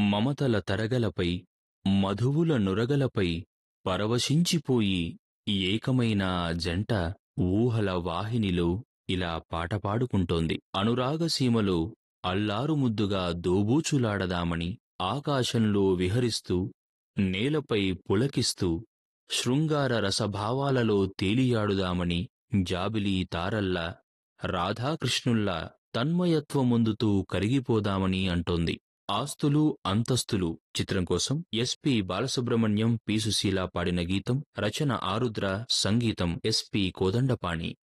మమతల తరగలపై మధువుల నురగలపై పరవశించిపోయి ఏకమైన ఆ జంట ఊహల వాహినిలో ఇలా పాట పాడుకుంటోంది అనురాగసీమలో అల్లారు ముద్దుగా దోబూచులాడదామని ఆకాశంలో విహరిస్తూ నేలపై పులకిస్తూ శృంగార రసభావాలలో తేలియాడుదామని జాబిలీ తారల్లా రాధాకృష్ణుల్లా తన్మయత్వమొందుతూ కరిగిపోదామని అంటోంది ఆస్తులు అంతస్తులు చిత్రం కోసం ఎస్పి బాలసుబ్రహ్మణ్యం పి సుశీల పాడిన గీతం రచన ఆరుద్ర సంగీతం ఎస్పి కోదండపాణి